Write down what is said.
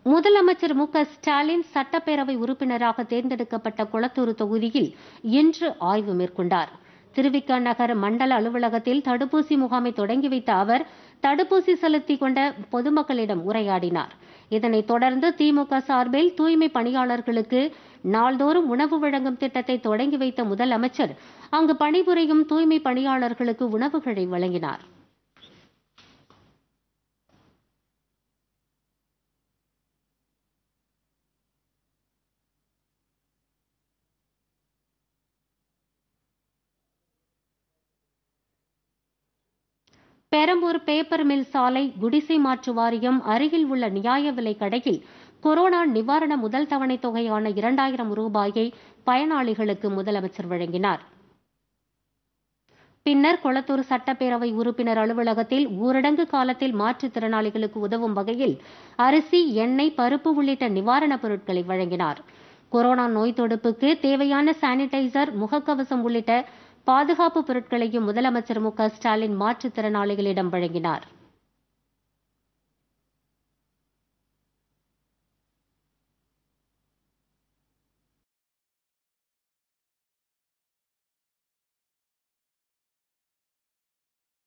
முதலமைச்சர் மு க ஸ்டாலின் சட்டப்பேரவை உறுப்பினராக தேர்ந்தெடுக்கப்பட்ட குளத்தூர் தொகுதியில் இன்று ஆய்வு மேற்கொண்டார் திருவிக நகர் மண்டல அலுவலகத்தில் தடுப்பூசி முகாமை தொடங்கி வைத்த அவர் தடுப்பூசி செலுத்திக் கொண்ட பொதுமக்களிடம் உரையாடினார் இதனைத் தொடர்ந்து திமுக சார்பில் தூய்மை பணியாளர்களுக்கு நாள்தோறும் உணவு வழங்கும் திட்டத்தை தொடங்கி வைத்த முதலமைச்சர் அங்கு பணிபுரியும் தூய்மை பணியாளர்களுக்கு உணவுகளை வழங்கினார் பெரம்பூர் பேப்பர் மில் சாலை குடிசை மாற்று வாரியம் அருகில் உள்ள நியாய விலை கடையில் கொரோனா நிவாரண முதல் தவணை தொகையான இரண்டாயிரம் ரூபாயை பயனாளிகளுக்கு முதலமைச்சர் வழங்கினார் பின்னர் கொளத்தூர் சட்டப்பேரவை உறுப்பினர் அலுவலகத்தில் ஊரடங்கு காலத்தில் மாற்றுத்திறனாளிகளுக்கு உதவும் வகையில் அரிசி எண்ணெய் பருப்பு உள்ளிட்ட நிவாரணப் பொருட்களை வழங்கினார் கொரோனா நோய் தடுப்புக்கு தேவையான சானிடைசர் முகக்கவசம் உள்ளிட்ட பாதுகாப்பு பொருட்களையும் முதலமைச்சர் மு க ஸ்டாலின் மாற்றுத்திறனாளிகளிடம் வழங்கினார்